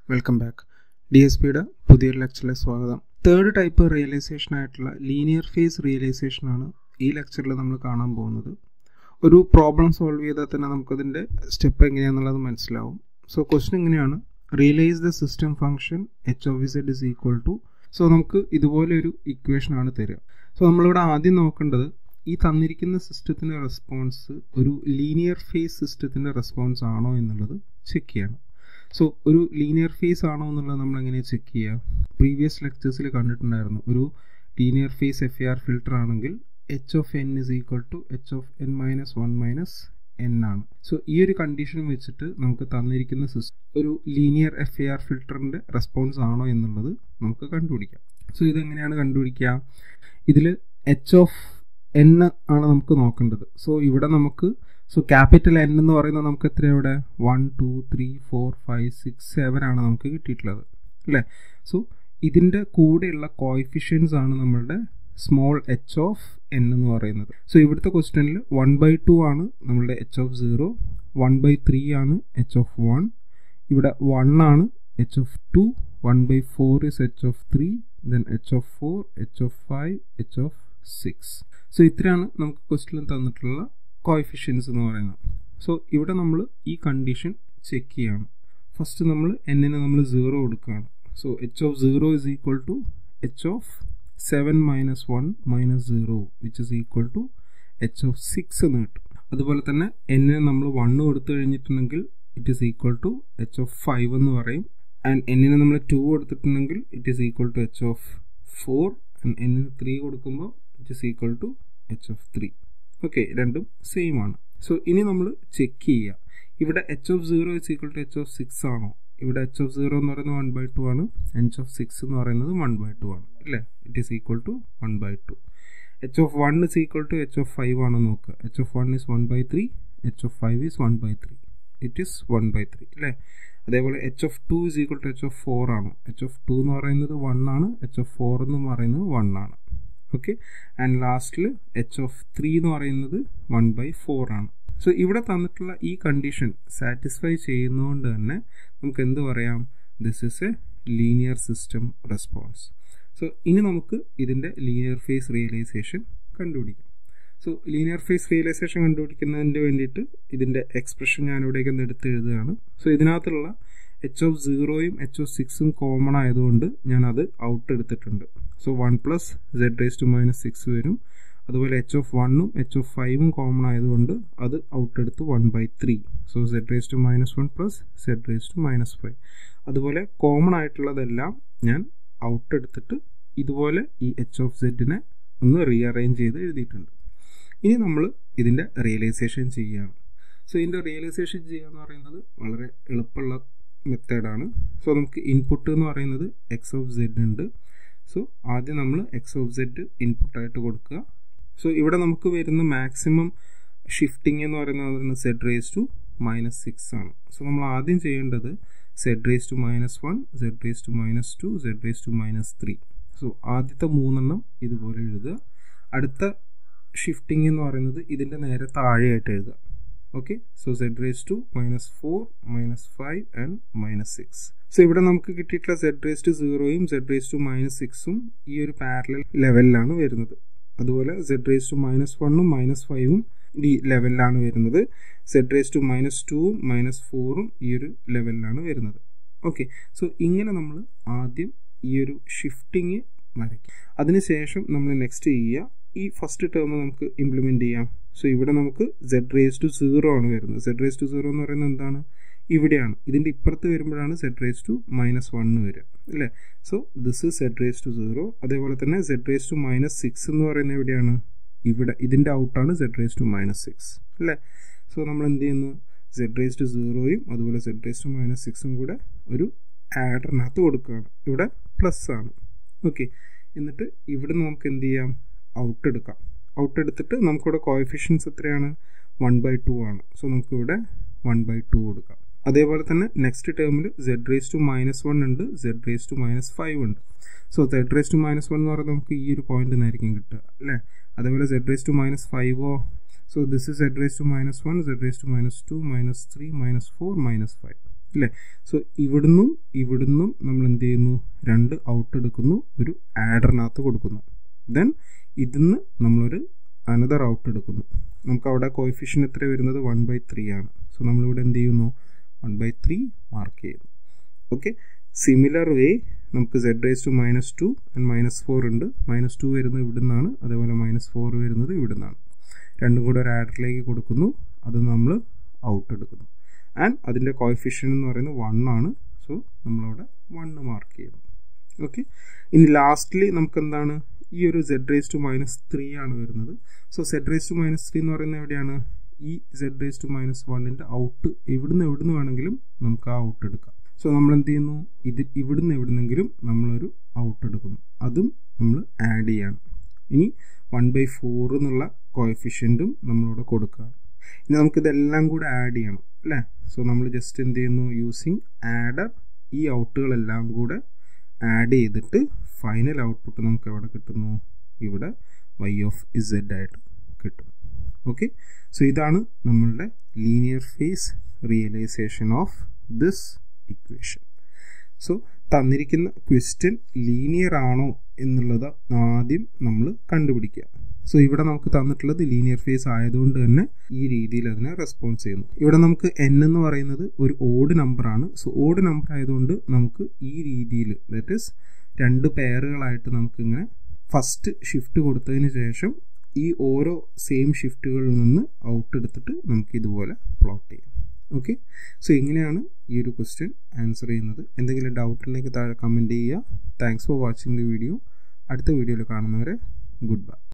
welcome back D S പിയുടെ പുതിയൊരു ലെക്ചറിലേക്ക് സ്വാഗതം തേർഡ് ടൈപ്പ് റിയലൈസേഷൻ ആയിട്ടുള്ള ലീനിയർ ഫേസ് റിയലൈസേഷൻ ആണ് ഈ ലെക്ചറിൽ നമ്മൾ കാണാൻ പോകുന്നത് ഒരു പ്രോബ്ലം സോൾവ് ചെയ്താൽ തന്നെ നമുക്കതിൻ്റെ സ്റ്റെപ്പ് എങ്ങനെയാണെന്നുള്ളത് മനസ്സിലാവും സോ ക്വസ്റ്റ്യൻ എങ്ങനെയാണ് realise the system function H of Z is equal to so നമുക്ക് ഇതുപോലെ ഒരു ഇക്വേഷൻ ആണ് തരിക സോ നമ്മളിവിടെ ആദ്യം നോക്കേണ്ടത് ഈ തന്നിരിക്കുന്ന സിസ്റ്റത്തിൻ്റെ റെസ്പോൺസ് ഒരു ലീനിയർ ഫേസ് സിസ്റ്റത്തിൻ്റെ റെസ്പോൺസ് ആണോ എന്നുള്ളത് ചെക്ക് ചെയ്യണം സോ ഒരു ലീനിയർ ഫേസ് ആണോ എന്നുള്ളത് നമ്മൾ എങ്ങനെ ചെക്ക് ചെയ്യുക പ്രീവിയസ് ലെക്ചേഴ്സിൽ കണ്ടിട്ടുണ്ടായിരുന്നു ഒരു linear phase F R filter ആണെങ്കിൽ H of N is equal to H of N minus one minus N ആണ് സോ ഈ ഒരു കണ്ടീഷൻ വെച്ചിട്ട് നമുക്ക് തന്നിരിക്കുന്ന സിസ്റ്റം ഒരു ലീനിയർ എഫ് എ ആർ ഫിൽറ്ററിൻ്റെ റെസ്പോൺസ് ആണോ എന്നുള്ളത് നമുക്ക് കണ്ടുപിടിക്കാം സോ ഇതെങ്ങനെയാണ് കണ്ടുപിടിക്കുക ഇതിൽ എച്ച് ഓഫ് എൻ ആണ് നമുക്ക് നോക്കേണ്ടത് സോ ഇവിടെ നമുക്ക് സോ ക്യാപിറ്റൽ എൻ എന്ന് പറയുന്നത് നമുക്ക് എത്ര ഇവിടെ one two three four five six seven ആണ് നമുക്ക് കിട്ടിയിട്ടുള്ളത് അല്ലേ സോ ഇതിൻ്റെ കൂടെയുള്ള കോയിഫിഷ്യൻസ് ആണ് നമ്മളുടെ സ്മോൾ എച്ച് ഓഫ് എൻ എന്ന് പറയുന്നത് സോ ഇവിടുത്തെ ക്വസ്റ്റ്യനിൽ വൺ ബൈ ടു ആണ് നമ്മളുടെ H of zero one by three ആണ് എച്ച് ഓഫ് വൺ ഇവിടെ വൺ ആണ് H of two one by four is H of three then H of four H of five H of six so ഇത്രയാണ് നമുക്ക് ക്വസ്റ്റ്യനിൽ തന്നിട്ടുള്ള coefficients എന്ന് പറയുന്നത് so ഇവിടെ നമ്മൾ ഈ കണ്ടീഷൻ ചെക്ക് ചെയ്യാണ് ഫസ്റ്റ് നമ്മൾ എന്നിന് നമ്മൾ സീറോ കൊടുക്കുകയാണ് so H of zero is equal to H of seven minus one minus zero which is equal to H of six എന്ന് കിട്ടും അതുപോലെ തന്നെ എന്നിന് നമ്മൾ വണ്ണ് കൊടുത്തു കഴിഞ്ഞിട്ടുണ്ടെങ്കിൽ it is equal to H of five എന്ന് പറയും ആൻഡ് എന്നിന് നമ്മൾ ടു കൊടുത്തിട്ടുണ്ടെങ്കിൽ it is equal to H of four and എന്നിന് ത്രീ കൊടുക്കുമ്പോൾ it is equal to H of three okay രണ്ടും സെയിം ആണ് സോ ഇനി നമ്മൾ ചെക്ക് ചെയ്യുക ഇവിടെ H of zero is equal to H of six ആണോ ഇവിടെ എച്ച് ഓഫ് സീറോ എന്ന് പറയുന്നത് വൺ ബൈ ടു ആണ് എച്ച് ഓഫ് സിക്സ് എന്ന് പറയുന്നത് വൺ ബൈ ടു ആണ് അല്ലേ it is equal to one by two H of one is equal to H of five ആണോ നോക്കുക H of one is one by three H of five is one by three it is one by three അല്ലേ അതേപോലെ H of two is equal to H of four ആണ് H of two എന്ന് പറയുന്നത് one ആണ് H of four എന്ന് പറയുന്നത് one ആണ് okay and ലാസ്റ്റിൽ എച്ച് ഓഫ് ത്രീ എന്ന് പറയുന്നത് വൺ ബൈ ഫോർ ആണ് സോ ഇവിടെ തന്നിട്ടുള്ള ഈ കണ്ടീഷൻ സാറ്റിസ്ഫൈ ചെയ്യുന്നതുകൊണ്ട് തന്നെ നമുക്ക് എന്ത് പറയാം this is a linear system response so ഇനി നമുക്ക് ഇതിൻ്റെ ലീനിയർ ഫേസ് റിയലൈസേഷൻ കണ്ടുപിടിക്കാം സോ ലീനിയർ ഫേസ് റിയലൈസേഷൻ കണ്ടുപിടിക്കുന്നതിന് വേണ്ടിയിട്ട് ഇതിൻ്റെ എക്സ്പ്രഷൻ ഞാൻ ഇവിടേക്ക് ഒന്ന് എടുത്ത് എഴുതുകയാണ് സോ ഇതിനകത്തുള്ള എച്ച് ഓഫ് സീറോയും എച്ച് ഓഫ് സിക്സും കോമൺ ആയതുകൊണ്ട് ഞാൻ അത് ഔട്ട് എടുത്തിട്ടുണ്ട് so one plus Z raise to minus six വരും അതുപോലെ എച്ച് ഓഫ് വണ്ണും എച്ച് ഓഫ് ഫൈവും കോമൺ ആയതുകൊണ്ട് അത് ഔട്ട് എടുത്ത് one by three so Z raise to minus one plus Z raise to minus five അതുപോലെ കോമൺ ആയിട്ടുള്ളതെല്ലാം ഞാൻ ഔട്ട് എടുത്തിട്ട് ഇതുപോലെ ഈ എച്ച് ഓഫ് സെഡിനെ ഒന്ന് റീഅറേഞ്ച് ചെയ്ത് എഴുതിയിട്ടുണ്ട് ഇനി നമ്മൾ ഇതിൻ്റെ റിയലൈസേഷൻ ചെയ്യുകയാണ് സോ ഇതിൻ്റെ റിയലൈസേഷൻ ചെയ്യുക എന്ന് പറയുന്നത് വളരെ എളുപ്പമുള്ള മെത്തേഡാണ് സോ നമുക്ക് ഇൻപുട്ട് എന്ന് പറയുന്നത് എക്സ് ഓഫ് സെഡ് ഉണ്ട് സോ ആദ്യം നമ്മൾ എക്സ് ഓഫ് സെഡ് ഇൻപുട്ടായിട്ട് കൊടുക്കുക സോ ഇവിടെ നമുക്ക് വരുന്ന മാക്സിമം ഷിഫ്റ്റിംഗ് എന്ന് പറയുന്നത് Z raise to minus six ആണ് സോ നമ്മൾ ആദ്യം ചെയ്യേണ്ടത് Z raise to minus one Z raise to minus two Z raise to minus three so ആദ്യത്തെ മൂന്നെണ്ണം ഇതുപോലെ എഴുതുക അടുത്ത ഷിഫ്റ്റിംഗ് എന്ന് പറയുന്നത് ഇതിൻ്റെ നേരെ താഴെയായിട്ട് എഴുതുക okay so Z raise to minus four minus five and minus six so ഇവിടെ നമുക്ക് കിട്ടിയിട്ടുള്ള സെഡ് റേസ് ടു സീറോയും സെഡ് റേസ് ടു മൈനസ് സിക്സും ഈ ഒരു പാരലൽ ലെവലിലാണ് വരുന്നത് അതുപോലെ സെഡ് റേസ് ടു മൈനസ് വണ്ണും മൈനസ് ഫൈവും ഈ ലെവലിലാണ് വരുന്നത് സെഡ് റേസ് ടു മൈനസ് ടുവും മൈനസ് ഫോറും ഈ ഒരു ലെവലിലാണ് വരുന്നത് ഓക്കെ സോ ഇങ്ങനെ നമ്മൾ ആദ്യം ഈ ഒരു ഷിഫ്റ്റിങ് വരയ്ക്കും അതിനുശേഷം നമ്മൾ നെക്സ്റ്റ് ചെയ്യുക ഈ ഫസ്റ്റ് ടേം നമുക്ക് ഇംപ്ലിമെൻറ്റ് ചെയ്യാം സോ ഇവിടെ നമുക്ക് സെഡ് റേസ് ടു സീറോ ആണ് വരുന്നത് സെഡ് റേസ് ടു സീറോ എന്ന് പറയുന്നത് എന്താണ് ഇവിടെയാണ് ഇതിൻ്റെ ഇപ്പുറത്ത് വരുമ്പോഴാണ് z raise to minus one വരിക അല്ലേ so this is z raise to zero അതേപോലെ തന്നെ z raise to minus six എന്ന് പറയുന്നത് എവിടെയാണ് ഇവിടെ ഇതിൻ്റെ ഔട്ടാണ് z raise to minus six അല്ലേ സോ നമ്മൾ എന്ത് ചെയ്യുന്നു സെഡ് റേസ് ടു സീറോയും അതുപോലെ സെഡ് റേസ് ടു മൈനസ് സിക്സും കൂടെ ഒരു ആഡറിനകത്ത് കൊടുക്കുകയാണ് ഇവിടെ പ്ലസ് ആണ് ഓക്കെ എന്നിട്ട് ഇവിടെ നമുക്ക് എന്ത് ചെയ്യാം ഔട്ട് എടുക്കാം ഔട്ട് എടുത്തിട്ട് നമുക്കിവിടെ കോയഫിഷ്യൻസ് എത്രയാണ് വൺ ബൈ ടു ആണ് സോ നമുക്കിവിടെ വൺ ബൈ ടു കൊടുക്കാം അതേപോലെ തന്നെ നെക്സ്റ്റ് ടേമിൽ z raise to minus one ഉണ്ട് z raise to minus five ഉണ്ട് so Z raise to minus one എന്ന് പറയുന്നത് നമുക്ക് ഈ ഒരു പോയിന്റ് നിന്നായിരിക്കും കിട്ടുക അല്ലേ അതേപോലെ സെഡ് റേസ് ടു മൈനസ് ഫൈവോ so this is z raise to minus one Z raise to minus two minus three minus four minus five അല്ലേ സോ ഇവിടുന്നും ഇവിടുന്നും നമ്മൾ എന്ത് ചെയ്യുന്നു രണ്ട് ഔട്ട് എടുക്കുന്നു ഒരു ആഡറിനകത്ത് കൊടുക്കുന്നു ദെൻ ഇതിന്ന് നമ്മളൊരു അനദർ ഔട്ട് എടുക്കുന്നു നമുക്ക് അവിടെ കോയിഫിഷ്യൻ എത്ര വരുന്നത് വൺ ബൈ ത്രീ ആണ് സോ നമ്മളിവിടെ എന്ത് ചെയ്യുന്നു വൺ ബൈ ത്രീ മാർക്ക് ചെയ്യുന്നു ഓക്കെ സിമിലർ വേ നമുക്ക് z raise to minus two and minus four ഉണ്ട് മൈനസ് ടു വരുന്നത് ഇവിടെ നിന്നാണ് അതേപോലെ മൈനസ് ഫോർ വരുന്നത് ഇവിടെ നിന്നാണ് രണ്ടും കൂടെ ഒരു ആഡറിലേക്ക് കൊടുക്കുന്നു അത് നമ്മൾ ഔട്ട് എടുക്കുന്നു ആൻഡ് അതിൻ്റെ കോയിഫിഷ്യൻ എന്ന് പറയുന്നത് വൺ ആണ് സോ നമ്മളവിടെ വണ്ണ് മാർക്ക് ചെയ്യുന്നു ഓക്കെ ഇനി ലാസ്റ്റ്ലി നമുക്ക് എന്താണ് ഈ ഒരു z raise to minus three ആണ് വരുന്നത് so Z raise to minus three എന്ന് പറയുന്നത് എവിടെയാണ് ഈ സെഡ് റേസ് ടു മൈനസ് വണ്ണിൻ്റെ ഔട്ട് എവിടുന്ന് എവിടുന്ന് വേണമെങ്കിലും നമുക്ക് ആ ഔട്ട് എടുക്കാം സോ നമ്മൾ എന്ത് ചെയ്യുന്നു ഇത് ഇവിടുന്ന് എവിടുന്നെങ്കിലും നമ്മളൊരു ഔട്ട് എടുക്കുന്നു അതും നമ്മൾ ആഡ് ചെയ്യണം ഇനി വൺ ബൈ ഫോർ എന്നുള്ള കോയഫിഷ്യൻറ്റും നമ്മളിവിടെ കൊടുക്കുകയാണ് ഇനി നമുക്കിതെല്ലാം കൂടെ ആഡ് ചെയ്യണം അല്ലേ സോ നമ്മൾ ജസ്റ്റ് എന്ത് ചെയ്യുന്നു യൂസിങ് ആഡർ ഈ ഔട്ടുകളെല്ലാം കൂടെ ആഡ് ചെയ്തിട്ട് ഫൈനൽ ഔട്ട്പുട്ട് നമുക്ക് എവിടെ കിട്ടുന്നു ഇവിടെ വൈ ഓഫ് ഇസെഡ് ആയിട്ട് കിട്ടും ഓക്കെ സോ ഇതാണ് നമ്മളുടെ linear phase realization of this equation so തന്നിരിക്കുന്ന ക്വസ്റ്റ്യൻ ലീനിയർ ആണോ എന്നുള്ളത് ആദ്യം നമ്മൾ കണ്ടുപിടിക്കുക സോ ഇവിടെ നമുക്ക് തന്നിട്ടുള്ളത് ലീനിയർ ഫേസ് ആയതുകൊണ്ട് തന്നെ ഈ രീതിയിൽ അതിനെ റെസ്പോൺസ് ചെയ്യുന്നു ഇവിടെ നമുക്ക് എൻ എന്ന് പറയുന്നത് ഒരു ഓഡ് നമ്പറാണ് സോ ഓഡ് നമ്പർ ആയതുകൊണ്ട് നമുക്ക് ഈ രീതിയിൽ ദാറ്റ് ഇസ് രണ്ട് പെയറുകളായിട്ട് നമുക്കിങ്ങനെ ഫസ്റ്റ് ഷിഫ്റ്റ് കൊടുത്തതിന് ശേഷം ഈ ഓരോ സെയിം ഷിഫ്റ്റുകളിൽ നിന്ന് ഔട്ട് എടുത്തിട്ട് നമുക്ക് ഇതുപോലെ പ്ലോട്ട് ചെയ്യാം ഓക്കെ സോ ഇങ്ങനെയാണ് ഈ ഒരു ക്വസ്റ്റ്യൻ ആൻസർ ചെയ്യുന്നത് എന്തെങ്കിലും ഡൗട്ട് ഉണ്ടെങ്കിൽ താഴെ കമൻറ്റ് ചെയ്യുക thanks for watching the video അടുത്ത വീഡിയോയിൽ കാണുന്നവരെ ഗുഡ് ബൈ